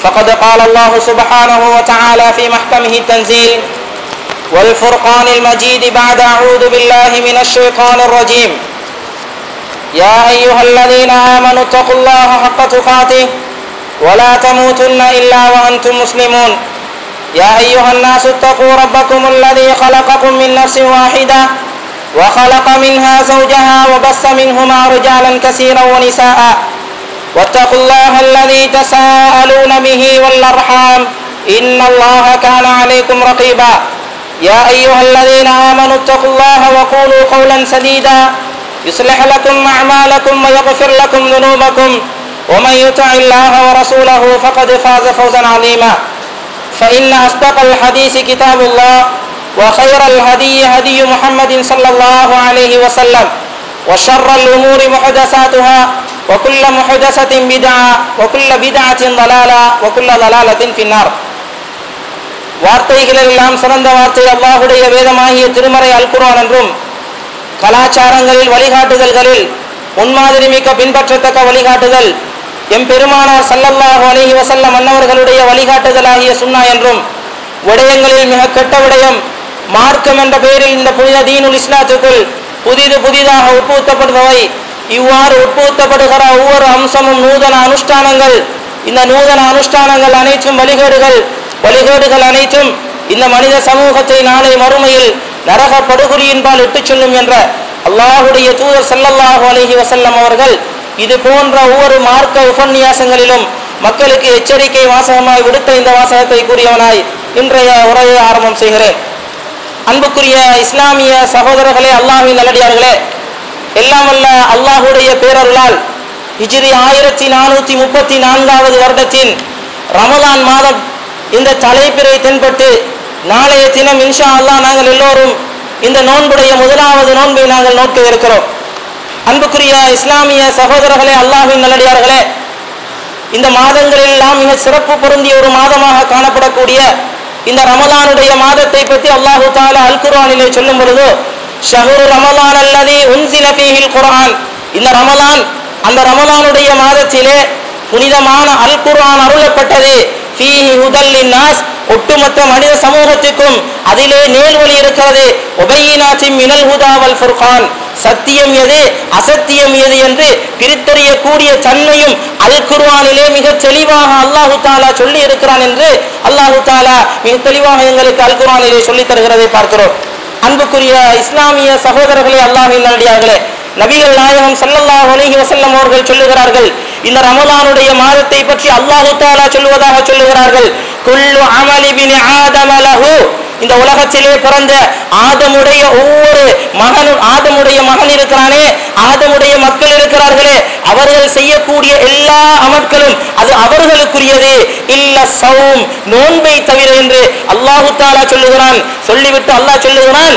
فقد قال الله سبحانه وتعالى في محكمه التنزيل والفرقان المجيد بعد أعوذ بالله من الشيطان الرجيم يا أيها الذين آمنوا اتقوا الله حق تقاته ولا تموتن إلا وأنتم مسلمون يا أيها الناس اتقوا ربكم الذي خلقكم من نفس واحدة وخلق منها زوجها وبث منهما رجالا كثيرا ونساء واتقوا الله الذي تساءلون به والأرحام إن الله كان عليكم رقيبا يا أيها الذين آمنوا اتقوا الله وقولوا قولا سديدا يصلح لكم أعمالكم ويغفر لكم ذنوبكم ومن يطع الله ورسوله فقد فاز فوزا عظيما فإن أصدق الحديث كتاب الله وخير الهدي هدي محمد صلى الله عليه وسلم وشر الأمور محدثاتها وكل محدثة بدعة وكل بدعة ضلالة وكل ضلالة في النار வார்த்தைகளில் எல்லாம் சிறந்த வார்த்தை அல்லாஹுடைய வேதமாகிய திருமறை அல்குரான் என்றும் கலாச்சாரங்களில் வழிகாட்டுதல்களில் முன்மாதிரி மிக்க பின்பற்றத்தக்க வழிகாட்டுதல் எம் பெருமானார் சல்லல்லாஹு அலைஹி வசல்லம் மன்னவர்களுடைய வழிகாட்டுதலாகிய சுன்னா என்றும் விடயங்களில் மிக கெட்ட விடயம் மார்க்கம் என்ற பெயரில் இந்த புனித தீனுல் இஸ்லாத்துக்குள் புதிது புதிதாக உட்புகுத்தப்படுபவை இவ்வாறு உட்புகுத்தப்படுகிற ஒவ்வொரு அம்சமும் நூதன அனுஷ்டானங்கள் இந்த நூதன அனுஷ்டானங்கள் அனைத்தும் வழிகேடுகள் வழிகேடுகள் அனைத்தும் இந்த மனித சமூகத்தை நாளை மறுமையில் நரக படுகொலியின்பால் இட்டுச் செல்லும் என்ற அல்லாஹுடைய தூதர் சல்லல்லாஹு அலஹி வசல்லம் அவர்கள் இது போன்ற ஒவ்வொரு மார்க்க உபன்யாசங்களிலும் மக்களுக்கு எச்சரிக்கை வாசகமாய் விடுத்த இந்த வாசகத்தை கூறியவனாய் இன்றைய உரையை ஆரம்பம் செய்கிறேன் அன்புக்குரிய இஸ்லாமிய சகோதரர்களே அல்லாஹின் நல்லடியார்களே எல்லாம் வல்ல அல்லாஹுடைய பேரருளால் ஹிஜ்ரி ஆயிரத்தி நானூற்றி முப்பத்தி நான்காவது வருடத்தின் ரமலான் மாதம் இந்த தலைப்பிறை தென்பட்டு நாளைய தினம் இன்ஷா அல்லாஹ் நாங்கள் எல்லோரும் இந்த நோன்புடைய முதலாவது நோன்பை நாங்கள் நோக்க இருக்கிறோம் அன்புக்குரிய இஸ்லாமிய சகோதரர்களே அல்லாஹின் நல்லடியார்களே இந்த மாதங்களில் எல்லாம் மிக சிறப்பு பொருந்திய ஒரு மாதமாக காணப்படக்கூடிய இந்த ரமலானுடைய மாதத்தை பற்றி அல்லாஹு தாலா அல் குர்ஆனிலே சொல்லும் பொழுது ஷஹுரு ரமலான் அல்லது உன்சில ஃபீஹில் குர்ஆன் இந்த ரமலான் அந்த ரமலானுடைய மாதத்திலே புனிதமான அல் குர்ஆன் அருளப்பட்டது ஃபீஹி ஹுதல்லின் நாஸ் ஒட்டுமொத்த மனித சமூகத்துக்கும் அதிலே நேர்வழி இருக்கிறது உபயினாத்தி மினல் ஹுதாவல் ஃபுர்கான் சத்தியம் எது அசத்தியம் எது என்று பிரித்தறியக்கூடிய தன்மையும் அல் குர்ஆனிலே மிக தெளிவாக அல்லாஹு தாலா சொல்லி இருக்கிறான் என்று அல்லாஹு தாலா மிக தெளிவாக எங்களுக்கு அல் குர்ஆனிலே சொல்லி தருகிறதை பார்க்கிறோம் அன்புக்குரிய இஸ்லாமிய சகோதரர்களே அல்லாஹின் நல்லடியார்களே நபிகள் நாயகம் சல்லல்லாஹு அலைஹி வஸல்லம் அவர்கள் சொல்லுகிறார்கள் இந்த ரமலானுடைய மாதத்தை பற்றி அல்லாஹு தாலா சொல்லுவதாக சொல்லுகிறார்கள் குல்லு அமலி பின் ஆதம லஹு இந்த உலகத்திலே பிறந்த ஆதமுடைய ஒவ்வொரு மகனும் ஆதமுடைய மகன் இருக்கிறானே ஆதமுடைய மக்கள் இருக்கிறார்களே அவர்கள் செய்யக்கூடிய எல்லா அமட்களும் அது அவர்களுக்குரியது இல்ல சௌம் நோன்பை தவிர என்று அல்லாஹு தாலா சொல்லுகிறான் சொல்லிவிட்டு அல்லாஹ் சொல்லுகிறான்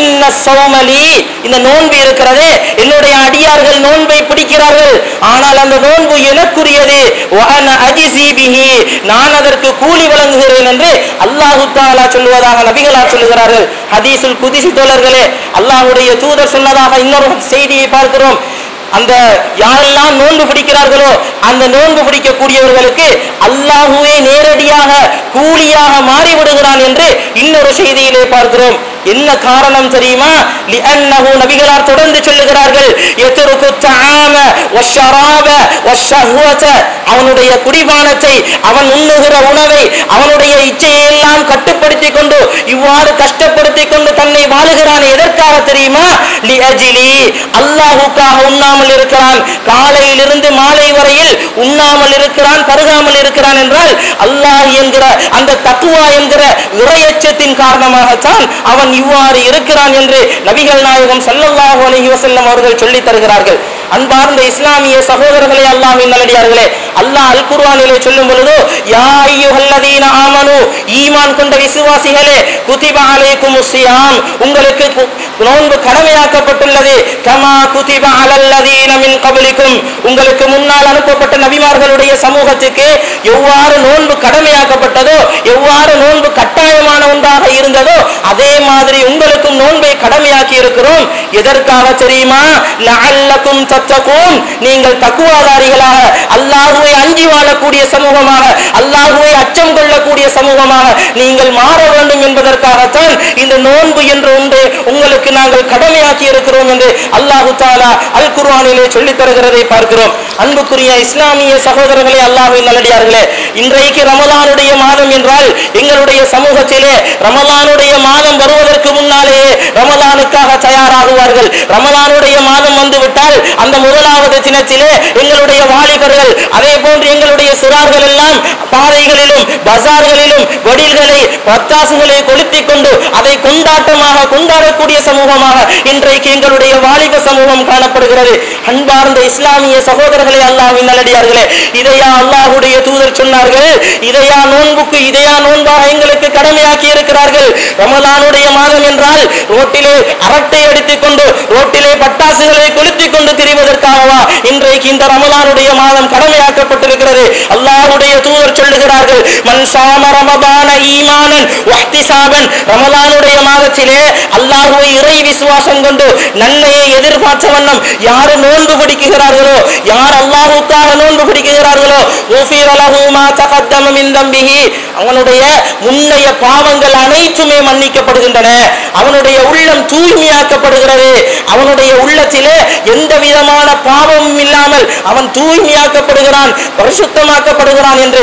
இந்த நோன்பு இருக்கிறதே என்னுடைய அடியார்கள் நோன்பை பிடிக்கிறார்கள் ஆனால் அந்த நோன்பு எனக்குரியது நான் அதற்கு கூலி வழங்குகிறேன் என்று அல்லாஹு தாலா சொல்லுவதாக நபிகளார் சொல்லுகிறார்கள் ஹதீசுல் குதிசி தோழர்களே அல்லாஹுடைய தூதர் சொன்னதாக இன்னொரு செய்தியை பார்க்கிறோம் அந்த யாரெல்லாம் நோன்பு பிடிக்கிறார்களோ அந்த நோன்பு பிடிக்கக்கூடியவர்களுக்கு அல்லாஹுவே நேரடியாக கூலியாக மாறிவிடுகிறான் என்று இன்னொரு செய்தியிலே பார்க்கிறோம் என்ன காரணம் தெரியுமா லிஅன்னஹு நபிகளார் தொடர்ந்து சொல்லுகிறார்கள் யத்ருக்கு தஆம வஷ்ஷராப வஷ்ஷஹ்வத அவனுடைய குடிபானத்தை அவன் உண்ணுகிற உணவை அவனுடைய இச்சையை எல்லாம் கட்டுப்படுத்தி கொண்டு இவ்வாறு கஷ்டப்படுத்தி கொண்டு தன்னை வாழுகிறான் எதற்காக தெரியுமா லிஅஜிலி அல்லாஹுக்காக உண்ணாமல் இருக்கிறான் காலையிலிருந்து மாலை வரையில் உண்ணாமல் இருக்கிறான் பருகாமல் இருக்கிறான் என்றால் அல்லாஹ் என்கிற அந்த தக்குவா என்கிற இறையச்சத்தின் காரணமாகத்தான் அவன் இவ்வாறு இருக்கிறான் என்று நபிகள் நாயகம் ஸல்லல்லாஹு அலைஹி வஸல்லம் அவர்கள் சொல்லி தருகிறார்கள் அன்பார்ந்த இஸ்லாமிய சகோதரர்களே அல்லாஹ்வின் நல்லடியார்களே அல்லாஹ் அல் குர்ஆனிலே சொல்லும் பொழுது யா அய்யுஹல்லதீன ஆமனு ஈமான் கொண்ட விசுவாசிகளே குதிப அலைக்குமுஸ் ஸியாம் உங்களுக்கு கு- நோன்பு கடமையாக்கப்பட்டுள்ளது கமா குதிப அலல்லதீன மின் கபலிக்கும் உங்களுக்கு முன்னால் அனுப்பப்பட்ட நபிமார்களுடைய சமூகத்துக்கு எவ்வாறு நோன்பு கடமையாக்கப்பட்டதோ எவ்வாறு நோன்பு கட்டாயமான ஒன்றாக இருந்ததோ அதே மாதிரி உங்களுக்கும் நோன்பை கடமையாக்கி இருக்கிறோம் எதற்காக தெரியுமா லஅல்லக்கும் தத்தகும் நீங்கள் தக்குவாதாரிகளாக அல்லாஹுவை அஞ்சி வாழக்கூடிய சமூகமாக அல்லாஹுவை கொண்டாடக்கூடிய சமூகமாக நீங்கள் மாற வேண்டும் என்பதற்காகத்தான் இந்த நோன்பு என்ற ஒன்று உங்களுக்கு நாங்கள் கடமையாக்கி இருக்கிறோம் என்று அல்லாஹு தாலா அல் குர்ஆனிலே சொல்லித் தருகிறதை பார்க்கிறோம் அன்புக்குரிய இஸ்லாமிய சகோதரர்களே அல்லாஹ்வின் நல்லடியார்களே இன்றைக்கு ரமலானுடைய மாதம் என்றால் எங்களுடைய சமூகத்திலே ரமலானுடைய மாதம் வருவதற்கு முன்னாலேயே ரமலானுக்காக தயாராகுவார்கள் ரமலானுடைய மாதம் வந்து விட்டால் அந்த முதலாவது தினத்திலே எங்களுடைய வாலிபர்கள் அதே போன்று எங்களுடைய சிறார்கள் எல்லாம் பாதைகளிலும் பஜார்களிலும் வடில்களை பத்தாசுகளை கொளுத்திக் கொண்டு அதை கொண்டாட்டமாக கொண்டாடக்கூடிய சமூகமாக இன்றைக்கு எங்களுடைய வாலிப சமூகம் காணப்படுகிறது அன்பார்ந்த இஸ்லாமிய சகோதரர்களே அல்லாஹ்வின் நல்லடியார்களே இதையா அல்லாஹ்வுடைய தூதர் சொன்னார்கள் இதையா நோன்புக்கு இதையா நோன்பாக எங்களுக்கு கடமையாக்கி இருக்கிறார்கள் ரமலானுடைய மாதம் என்றால் ரோட்டிலே அரட்டை அடித்துக் கொண்டு ரோட்டிலே பட்டாசுகளை கொளுத்திக் கொண்டு திரிவதற்காகவா இன்றைக்கு இந்த ரமலானுடைய மாதம் கடமையாக்கப்பட்டிருக்கிறது அல்லாஹ்வுடைய தூதர் சொல்லுகிறார்கள் மன் சாம ரமதான ஈமானன் வஹ்திசாபன் ரமலானுடைய மாதத்திலே அல்லாஹ்வை இறை விசுவாசம் கொண்டு நன்மையை எதிர்பார்த்த வண்ணம் யார் நோன்பு பிடிக்கிறார்களோ யார் அல்லாஹ்வுக்காக நோன்பு பிடிக்கிறார்களோ உஃபிர லஹு மா தகத்தம மின் தம்பிஹி அவனுடைய முன்னைய பாவங்கள் அனைத்துமே மன்னிக்கப்படுகின்றன அவனுடைய உள்ளம் தூய்மையாக்கப்படுகிறது அவனுடைய உள்ளத்திலே எந்த விதமான பாவமும் இல்லாமல் அவன் தூய்மையாக்கப்படுகிறான் பரிசுத்தமாக்கப்படுகிறான் என்று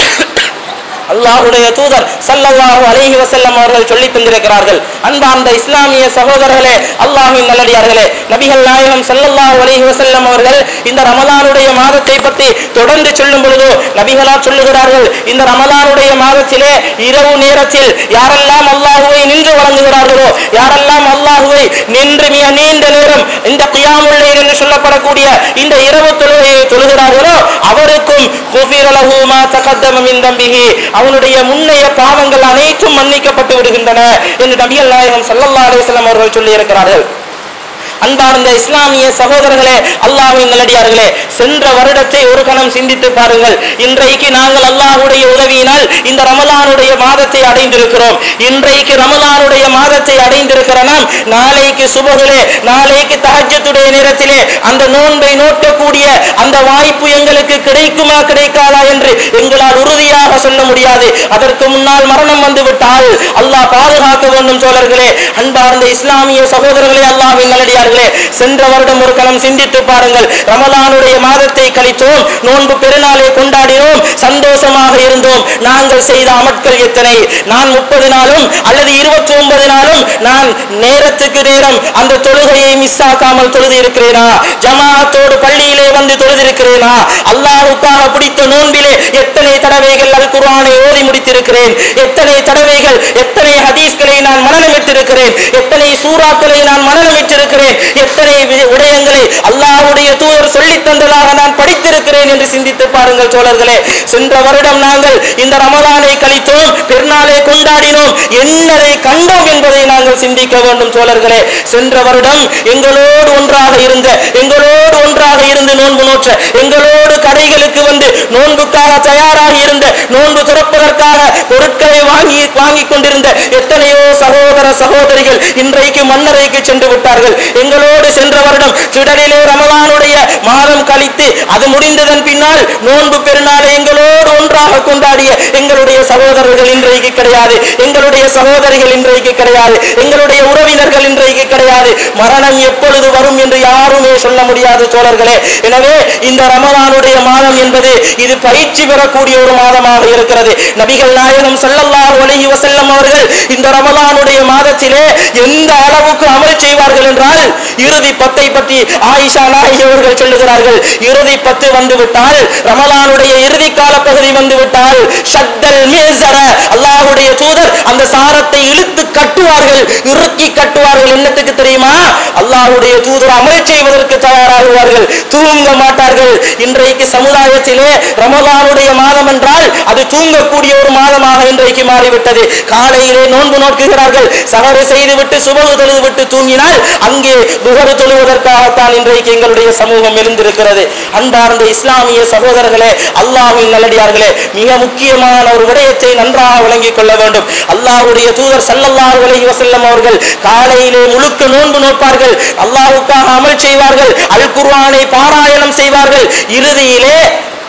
அல்லாஹ்வுடைய தூதர் ஸல்லல்லாஹு அலைஹி வஸல்லம் அவர்கள் சொல்லி தந்திருக்கிறார்கள் அன்பார்ந்த இஸ்லாமிய சகோதரர்களே அல்லாஹ்வின் நல்லடியார்களே நபிகள் நாயகம் ஸல்லல்லாஹு அலைஹி வஸல்லம் அவர்கள் இந்த ரமலானுடைய மாதத்தை பற்றி தொடர்ந்து சொல்லும் பொழுது நபிகளார் சொல்லுகிறார்கள் இந்த ரமலானுடைய மாதத்திலே இரவு நேரத்தில் யாரெல்லாம் அல்லாஹ்வை நின்று வணங்குகிறார்களோ யாரெல்லாம் அல்லாஹ்வை நின்று மிக நீண்ட நேரம் இந்த கியாமுல் லைல் என்று சொல்லப்படக்கூடிய இந்த இரவு தொழுகையை தொழுகிறார்களோ அவருக்கும் குஃபிர லஹு மா தகத்தம மின் தம்பிஹி அவனுடைய முன்னைய பாவங்கள் அனைத்தும் மன்னிக்கப்பட்டு விடுகின்றன என்று நபிகள் நாயகம் ஸல்லல்லாஹு அலைஹி வஸல்லம் அவர்கள் சொல்லி இருக்கிறார்கள் அன்பார்ந்த இஸ்லாமிய சகோதரர்களே அல்லாஹ்வின் நல்லடியார்களே சென்ற வருடத்தை ஒரு கணம் சிந்தித்து பாருங்கள் இன்றைக்கு நாங்கள் அல்லாஹ்வுடைய உதவியினால் இந்த ரமலானுடைய மாதத்தை அடைந்திருக்கிறோம் இன்றைக்கு ரமலானுடைய மாதத்தை அடைந்திருக்கிற நாம் நாளைக்கு சுபகுலே நாளைக்கு தஹஜ்ஜத்துடைய நேரத்திலே அந்த நோன்பை நோக்கக்கூடிய அந்த வாய்ப்பு எங்களுக்கு கிடைக்குமா கிடைக்காதா என்று எங்களால் உறுதியாக சொல்ல முடியாது அதற்கு முன்னால் மரணம் வந்து விட்டால் அல்லாஹ் பாதுகாக்க வேண்டும் சோழர்களே அன்பார்ந்த இஸ்லாமிய சகோதரர்களே அல்லாஹ்வின் நல்லடியார்களே சென்ற வருடம் ஒரு கணம் சிந்தித்து பாருங்கள் ரமலானுடைய மாதத்தை கழித்தோம் நோன்பு பெருநாளை கொண்டாடினோம் சந்தோஷமாக இருந்தோம் நாங்கள் செய்த அமட்கள் எத்தனை நான் முப்பது நாளும் அல்லது இருபத்தி ஒன்பது நாளும் நான் நேரத்துக்கு நேரம் அந்த தொழுகையை மிஸ் ஆக்காமல் தொழுது இருக்கிறேனா ஜமாஅத்தோடு பள்ளியிலே வந்து தொழுதிருக்கிறேனா அல்லாஹ்வுக்காக பிடித்த நோன்பிலே எத்தனை தடவைகள் அல் குர்ஆனை ஓதி முடித்திருக்கிறேன் எத்தனை தடவைகள் எத்தனை ஹதீஸ்களை நான் மனநமிட்டிருக்கிறேன் எத்தனை சூறாக்களை நான் மனநமிட்டிருக்கிறேன் எத்தனை வி- விடயங்களை அல்லாஹ்வுடைய தூதர் சொல்லித் தந்ததாக நான் படித்திருக்கிறேன் என்று சிந்தித்து பாருங்கள் தோழர்களே சென்ற வருடம் நாங்கள் இந்த ரமலானை கழித்தோம் பெருநாளை கொண்டாடினோம் என்னதை கண்டோம் என்பதை நாங்கள் சிந்திக்க வேண்டும் தோழர்களே சென்ற வருடம் எங்களோடு ஒன்றாக இருந்த எங்களோடு ஒன்றாக இருந்து நோன்பு நோற்ற எங்களோடு கடைகளுக்கு வந்து நோன்புக்காக தயாராகி இருந்த நோன்பு துறப்பதற்காக பொருட்களை வாங்கி வாங்கி கொண்டிருந்த எத்தனையோ சகோதர சகோதரிகள் இன்றைக்கு மன்னரைக்கு சென்று விட்டார்கள் எங்களோடு சென்ற வருடம் சுடலிலே ரமலானுடைய மாதம் கழித்து அது முடிந்ததன் பின்னால் நோன்பு பெருநாளை எங்களோடு ஒன்றாக கொண்டாடிய எங்களுடைய சகோதரர்கள் இன்றைக்கு கிடையாது எங்களுடைய சகோதரிகள் இன்றைக்கு கிடையாது எங்களுடைய உறவினர்கள் இன்றைக்கு கிடையாது மரணம் எப்பொழுது வரும் என்று யாருமே சொல்ல முடியாது தோழர்களே எனவே இந்த ரமலானுடைய மாதம் என்பது இது பயிற்சி பெறக்கூடிய ஒரு மாதமாக இருக்கிறது நபிகள் நாயகம் ஸல்லல்லாஹு அலைஹி வஸல்லம் அவர்கள் இந்த ரமலானுடைய மாதத்திலே எந்த அளவுக்கு அமல் செய்வார்கள் என்றால் இறுதி பத்தை பற்றி ஆயிஷா நாயகி அவர்கள் சொல்லுகிறார்கள் இறுதி பத்து வந்து விட்டால் ரமலானுடைய இறுதி கால பகுதி வந்து விட்டால் ஷத்தல் மீசர அல்லாஹ்வுடைய தூதர் அந்த சாரத்தை இழுத்து கட்டுவார்கள் இறுக்கி கட்டுவார்கள் என்னத்துக்கு தெரியுமா அல்லாஹ்வுடைய தூதர் அமல் செய்வதற்கு தயாராகுவார்கள் தூங்க மாட்டார்கள் இன்றைக்கு சமுதாயத்திலே ரமலானுடைய மாதம் என்றால் அது தூங்கக்கூடிய ஒரு மாதமாக இன்றைக்கு மாறிவிட்டது காலையிலே நோன்பு நோக்குகிறார்கள் சகரு செய்துவிட்டு சுபகு தொழுது விட்டு தூங்கினால் அங்கே துகரு தொழுவதற்காகத்தான் இன்றைக்கு எங்களுடைய சமூகம் எழுந்திருக்கிறது அன்பார்ந்த இஸ்லாமிய சகோதரர்களே அல்லாஹ்வின் நல்லடியார்களே மிக முக்கியமான ஒரு விடயத்தை நன்றாக விளங்கிக் கொள்ள வேண்டும் அல்லாஹ்வுடைய தூதர் ஸல்லல்லாஹு அலைஹி வஸல்லம் அவர்கள் காலையிலே முழுக்க நோன்பு நோட்பார்கள் அல்லாஹ்வுக்காக அமல் செய்வார்கள் அல் குர்ஆனை பாராயணம் செய்வார்கள் இறுதியிலே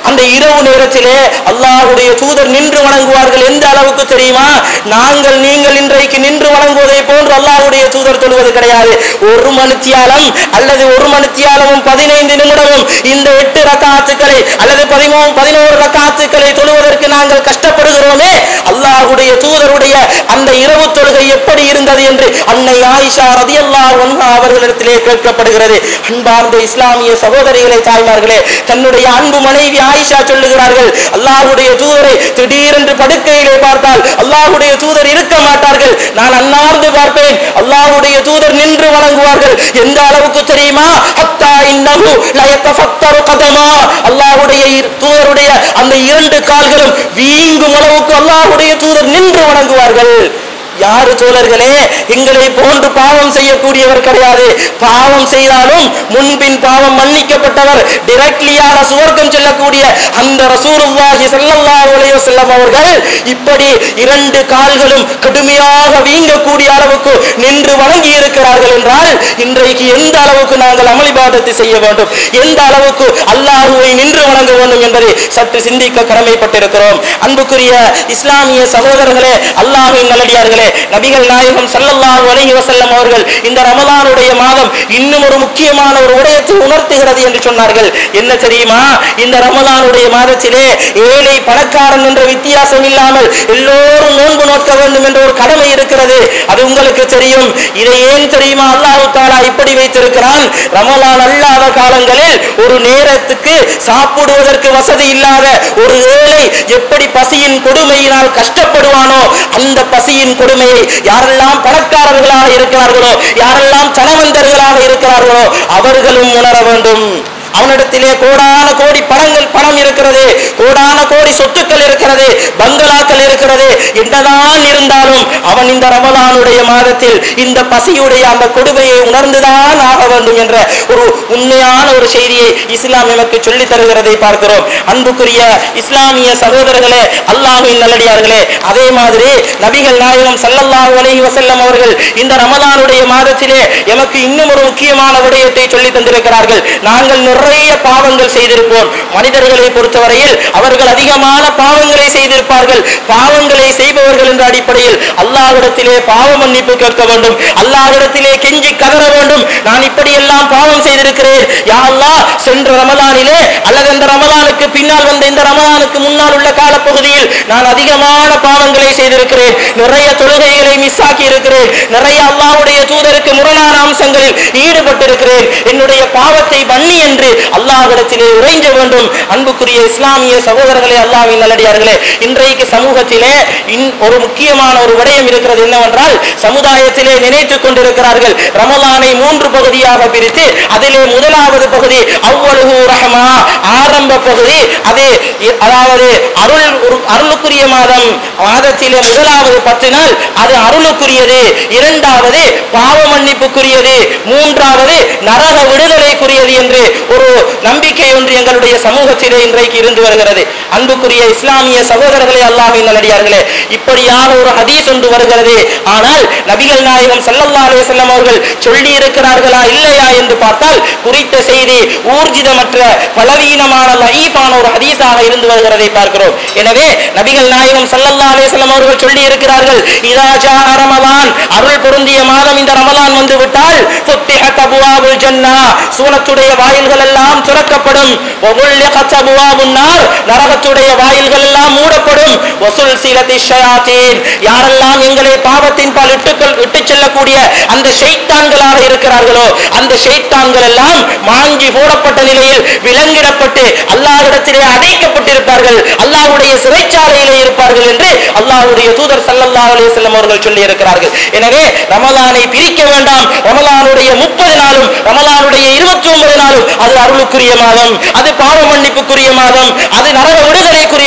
அந்த இரவு நேரத்திலே அல்லாஹ்வுடைய தூதர் நின்று வணங்குவார்கள் எந்த அளவுக்கு தெரியுமா நாங்கள் நீங்கள் இன்றைக்கு நின்று வணங்குவதை போன்று அல்லாஹ்வுடைய தூதர் தொழுவது கிடையாது ஒரு மணித்தியாலம் அல்லது ஒரு மணித்தியாலமும் பதினைந்து நிமிடமும் இந்த எட்டு ரக்காத்துக்களை அல்லது பதிமூணு பதினோரு ரக்காத்துக்களை தொழுவதற்கு நாங்கள் கஷ்டப்படுகிறோமே அல்லாஹ்வுடைய தூதருடைய அந்த இரவு தொழுகை எப்படி இருந்தது என்று அன்னை ஆயிஷா ரதியல்லாஹு அன்ஹா அவர்களிடத்திலே கேட்கப்படுகிறது அன்பார்ந்த இஸ்லாமிய சகோதரிகளை தாய்மார்களே தன்னுடைய அன்பு மனைவி ஆயிஷா சொல்லுகிறார்கள் அல்லாஹ்வுடைய தூதரை திடீரென்று படுக்கையிலே பார்த்தால் அல்லாஹ்வுடைய தூதர் இருக்க மாட்டார்கள் நான் அன்னார்ந்து பார்ப்பேன் அல்லாஹ்வுடைய தூதர் நின்று வணங்குவார்கள் எந்த அளவுக்கு தெரியுமா ஹத்தா இன்னஹு லா யத்தஃபத்தரு கதமா அல்லாஹ்வுடைய இரு- தூதருடைய அந்த இரண்டு கால்களும் வீங்கும் அளவுக்கு அல்லாஹ்வுடைய தூதர் நின்று வணங்குவார்கள் யாரு தோழர்களே எங்களை போன்று பாவம் செய்யக்கூடியவர் கிடையாது பாவம் செய்தாலும் முன்பின் பாவம் மன்னிக்கப்பட்டவர் டிரெக்ட்லியாக சுவர்க்கம் செல்லக்கூடிய அந்த ரசூலுல்லாஹி ஸல்லல்லாஹு அலைஹி வஸல்லம் அவர்கள் இப்படி இரண்டு கால்களும் கடுமையாக வீங்கக்கூடிய அளவுக்கு நின்று வணங்கி இருக்கிறார்கள் என்றால் இன்றைக்கு எந்த அளவுக்கு நாங்கள் அமளிபாதத்தை செய்ய வேண்டும் எந்த அளவுக்கு அல்லாஹுவை நின்று வணங்க வேண்டும் என்பதை சற்று சிந்திக்க கடமைப்பட்டிருக்கிறோம் அன்புக்குரிய இஸ்லாமிய சகோதரர்களே அல்லாஹின் நல்லடியார்களே நபிகள் நாயகம் ஸல்லல்லாஹு அலைஹி வஸல்லம் அவர்கள் இந்த ரமலானுடைய மாதம் இன்னும் ஒரு முக்கியமான ஒரு விடயத்தை உணர்த்துகிறது என்று சொன்னார்கள் என்ன தெரியுமா இந்த ரமலானுடைய மாதத்திலே ஏழை பணக்காரன் என்ற வித்தியாசம் இல்லாமல் எல்லோரும் நோன்பு நோக்க வேண்டும் என்ற ஒரு கடமை இருக்கிறது அது உங்களுக்கு தெரியும் இதை ஏன் தெரியுமா அல்லாஹ் தாலா இப்படி வைத்திருக்கிறான் ரமலான் அல்லாத காலங்களில் ஒரு நேரத்துக்கு சாப்பிடுவதற்கு வசதி இல்லாத ஒரு ஏழை எப்படி பசியின் கொடுமையினால் கஷ்டப்படுவானோ அந்த பசியின் கொடுமையை யாரெல்லாம் பணக்காரர்களாக இருக்கிறார்களோ யாரெல்லாம் தனவந்தர்களாக இருக்கிறார்களோ அவர்களும் உணர வேண்டும் அவனிடத்திலே கோடான கோடி பணங்கள் பணம் இருக்கிறது கோடான கோடி சொத்துக்கள் இருக்கிறது பங்களாக்கள் இருக்கிறது என்னதான் இருந்தாலும் அவன் இந்த ரமலானுடைய மாதத்தில் இந்த பசியுடைய அந்த கொடுமையை உணர்ந்துதான் ஆக வேண்டும் என்ற ஒரு உண்மையான ஒரு செய்தியை இஸ்லாம் நமக்கு சொல்லித் தருகிறதை பார்க்கிறோம் அன்புக்குரிய இஸ்லாமிய சகோதரர்களே அல்லாஹ்வின் நல்லடியார்களே அதே மாதிரி நபிகள் நாயகம் ஸல்லல்லாஹு அலைஹி வஸல்லம் அவர்கள் இந்த ரமலானுடைய மாதத்திலே எமக்கு இன்னும் ஒரு முக்கியமான விடயத்தை சொல்லி தந்திருக்கிறார்கள் நாங்கள் நிறைய பாவங்கள் செய்திருப்போம் மனிதர்களை பொறுத்தவரையில் அவர்கள் அதிகமான பாவங்களை செய்திருப்பார்கள் பாவங்களை செய்பவர்கள் என்ற அடிப்படையில் அல்லாஹ்விடத்திலே பாவ மன்னிப்பு கேட்க வேண்டும் அல்லாஹ்விடத்திலே கெஞ்சி கதற வேண்டும் நான் இப்படியெல்லாம் பாவம் செய்திருக்கிறேன் யா அல்லாஹ் சென்ற ரமலானிலே அல்லது இந்த ரமலானுக்கு பின்னால் வந்த இந்த ரமலானுக்கு முன்னால் உள்ள காலப்பகுதியில் நான் அதிகமான பாவங்களை செய்திருக்கிறேன் நிறைய தொழுகைகளை மிஸ் ஆக்கி இருக்கிறேன் நிறைய அல்லாஹ்வுடைய தூதருக்கு முரணான அம்சங்களில் ஈடுபட்டிருக்கிறேன் என்னுடைய பாவத்தை வன்னி என்று அல்லாஹ்விடத்திலே உறைஞ்ச வேண்டும் அன்புக்குரிய இஸ்லாமிய சகோதரர்களே அல்லாஹ்வின் நல்லடியார்களே இன்றைக்கு சமூகத்திலே இன் ஒரு முக்கியமான ஒரு விடயம் இருக்கிறது என்னவென்றால் சமுதாயத்திலே நினைத்துக் கொண்டிருக்கிறார்கள் ரமலானை மூன்று பகுதியாக பிரித்து அதிலே முதலாவது பகுதி அவ்வளவு ரஹமா ஆரம்ப பகுதி அது இ- அதாவது அருள் ஒரு அருளுக்குரிய மாதம் மாதத்திலே முதலாவது பத்து நாள் அது அருளுக்குரியது இரண்டாவது பாவ மன்னிப்புக்குரியது மூன்றாவது நரக விடுதலைக்குரியது என்று ஒரு நம்பிக்கை ஒன்று எங்களுடைய சமூகத்திலே இன்றைக்கு இருந்து வருகிறது அன்புக்குரிய இஸ்லாமிய சகோதரர்களே அல்லாஹின் நல்லடியார்களே இப்படியான ஒரு ஹதீஸ் ஒன்று வருகிறது ஆனால் நபிகள் நாயகம் ஸல்லல்லாஹு அலைஹி வஸல்லம் அவர்கள் சொல்லி இருக்கிறார்களா இல்லையா என்று பார்த்தால் குறித்த செய்தி ஊர்ஜிதமற்ற பலவீனமான லஈஃபான ஒரு ஹதீஸாக இருந்து வருகிறதை பார்க்கிறோம் எனவே நபிகள் நாயகம் ஸல்லல்லாஹு அலைஹி வஸல்லம் அவர்கள் சொல்லி இருக்கிறார்கள் இதா ஜா ரமலான் அருள் பொருந்திய மாதம் இந்த ரமலான் வந்து விட்டால் ஃபுத்திஹத் அபுவாபுல் ஜன்னா சூனத்துடைய வாயில்கள் எல்லாம் திறக்கப்படும் வகுல்லிகத் அபுவாபுன் நார் நரகத்துடைய வாயில்கள் எல்லாம் மூடப்படும் வசுல் சிலதி ஷயாத்தீன் யாரெல்லாம் எங்களை பாவத்தின் பால் இட்டுக்கள் இட்டு செல்லக்கூடிய அந்த ஷைத்தான்களாக இருக்கிறார்களோ அந்த ஷைத்தான்கள் எல்லாம் மாஞ்சி போடப்பட்ட நிலையில் விலங்கிடப்பட்டு அல்லாஹ்விடத்திலே அடைக்கப்பட்டிருப்பார்கள் அல்லாஹ்வுடைய சிறைச்சாலையிலே இருப்பார்கள் என்று அல்லாஹ்வுடைய தூதர் ஸல்லல்லாஹு அலைஹி வஸல்லம் அவர்கள் சொல்லி இருக்கிறார்கள் எனவே ரமலானை பிரிக்க வேண்டாம் ரமலானுடைய முப்பது நாளும் ரமலானுடைய இருபத்தி ஒன்பது நாளும் அது அருளுக்குரிய மாதம் அது பாவ மன்னிப்புக்குரிய மாதம் அது நரக விடுதலைக்குரிய மாதம்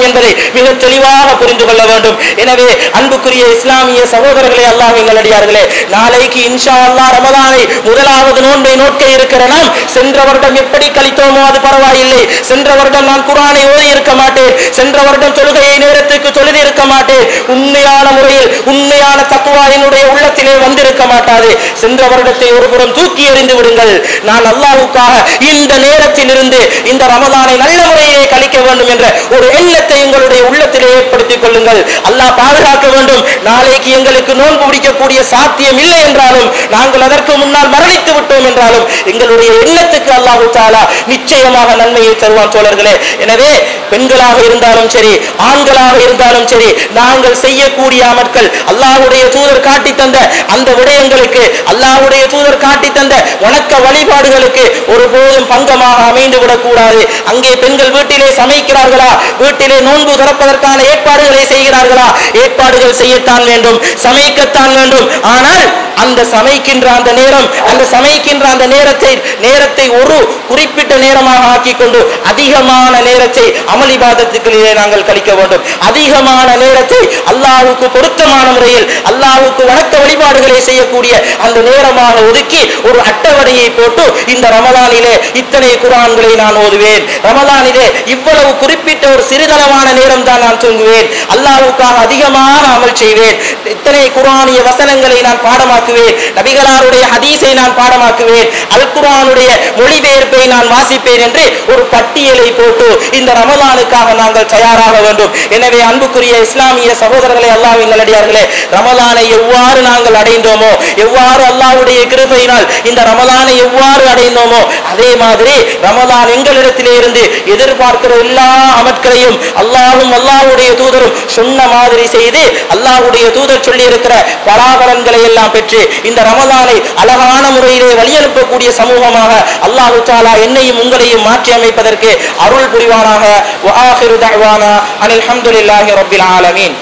என்பதை மிக தெளிவாக புரிந்து கொள்ள வேண்டும் எனவே அன்புக்குரிய இஸ்லாமிய சகோதரர்களே அல்லாஹ்வின் நல்லடியார்களே நாளைக்கு இன்ஷா அல்லாஹ் ரமலானை முதலாவது நோன்பை நோக்க இருக்கிற நாம் சென்ற வருடம் எப்படி கழித்தோமோ அது பரவாயில்லை சென்ற வருடம் நான் குரானை ஓதி இருக்க மாட்டேன் சென்ற வருடம் தொழுகையை நேரத்துக்கு தொழுதி இருக்க மாட்டேன் உண்மையான முறையில் உண்மையான தக்குவா என்னுடைய உள்ளத்திலே வந்திருக்க மாட்டாது சென்ற வருடத்தை ஒருபுறம் தூக்கி எறிந்து விடுங்கள் நான் அல்லாஹ்வுக்காக இந்த நேரத்தில் இருந்து இந்த ரமதானை நல்ல முறையிலே கழிக்க வேண்டும் என்ற ஒரு எண்ணத்தை உங்களுடைய உள்ளத்திலே ஏற்படுத்திக் கொள்ளுங்கள் அல்லாஹ் பாதுகாக்க வேண்டும் நாளைக்கு எங்களுக்கு நோன்பு பிடிக்கக்கூடிய சாத்தியம் இல்லை என்றாலும் நாங்கள் அதற்கு முன்னால் மரணித்து விட்டோம் என்றாலும் எங்களுடைய எண்ணத்துக்கு அல்லாஹு தாலா நிச்சயமாக நன்மையை தருவான் தோழர்களே எனவே பெண்களாக இருந்தாலும் சரி ஆண்களாக இருந்தாலும் சரி நாங்கள் செய்யக்கூடிய அமட்கள் அல்லாஹ்வுடைய தூதர் காட்டி தந்த அந்த விடயங்களுக்கு அல்லாஹ்வுடைய தூதர் காட்டி தந்த வணக்க வழிபாடுகளுக்கு ஒருபோதும் பங்கமாக அமைந்து விடக்கூடாது அங்கே பெண்கள் வீட்டிலே சமைக்கிறார்களா வீட்டிலே நோன்பு திறப்பதற்கான ஏற்பாடுகளை செய்கிறார்களா ஏற்பாடுகள் செய்யத்தான் வேண்டும் சமைக்கத்தான் வேண்டும் ஆனால் அந்த சமைக்கின்ற அந்த நேரம் அந்த சமைக்கின்ற அந்த நேரத்தை நேரத்தை ஒரு குறிப்பிட்ட நேரமாக ஆக்கிக் கொண்டு அதிகமான நேரத்தை அமளிபாதத்துக்களிலே நாங்கள் கழிக்க வேண்டும் அதிகமான நேரத்தை அல்லாஹ்வுக்கு பொருத்தமான முறையில் அல்லாஹ்வுக்கு வணக்க வழிபாடுகளை செய்யக்கூடிய அந்த நேரமாக ஒதுக்கி ஒரு அட்டவணையை போட்டு இந்த ரமலானிலே இத்தனை குரான்களை நான் ஓதுவேன் ரமலானிலே இவ்வளவு குறிப்பிட்ட ஒரு சிறிதளவான நேரம் தான் நான் தூங்குவேன் அல்லாஹ்வுக்காக அதிகமாக அமல் செய்வேன் இத்தனை குரானிய வசனங்களை நான் பாடமாக்குவேன் நபிகளாருடைய ஹதீஸை நான் பாடமாக்குவேன் அல் குரானுடைய மொழிபெயர்ப்பை நான் வாசிப்பேன் என்று ஒரு பட்டியலை போட்டு இந்த ரமலானுக்காக நாங்கள் தயாராக வேண்டும் எனவே அன்புக்குரிய இஸ்லாமிய சகோதரர்களே அல்லாஹ்வின் நல்லடியார்களே ரமலானை எவ்வாறு நாங்கள் அடைந்தோமோ எவ்வாறு அல்லாஹ்வுடைய கிருபையினால் இந்த ரமலானை எவ்வாறு அடைந்தோமோ அதே மாதிரி ரமலான் எங்களிடத்திலே இருந்து எதிர்பார்க்கிற எல்லா அமட்களையும் அல்லாஹும் அல்லாஹ்வுடைய தூதரும் சொன்ன மாதிரி செய்து அல்லாஹ்வுடைய தூதர் சொல்லி இருக்கிற பலாபலன்களை எல்லாம் பெற்று இந்த ரமலானை அழகான முறையிலே வழியனுப்பக்கூடிய சமூகமாக அல்லாஹு தாலா என்னையும் உங்களையும் மாற்றி அமைப்பதற்கு அருள் புரிவானாக வஆஹிரு தஅவானா அனில் ஹம்துலில்லாஹி ரப்பில் ஆலமீன்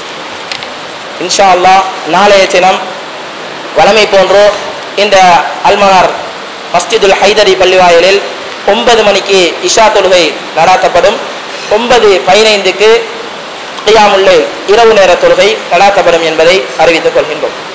இன்ஷா அல்லாஹ் நாளைய தினம் வளமை போன்றோ இந்த அல்மனார் மஸ்ஜிதுல் ஹைதரி பள்ளிவாயலில் ஒன்பது மணிக்கு இஷா தொழுகை நடாத்தப்படும் ஒன்பது பதினைந்துக்கு கியாமுல்லை இரவு நேர தொழுகை நடாத்தப்படும் என்பதை அறிவித்துக் கொள்கின்றோம்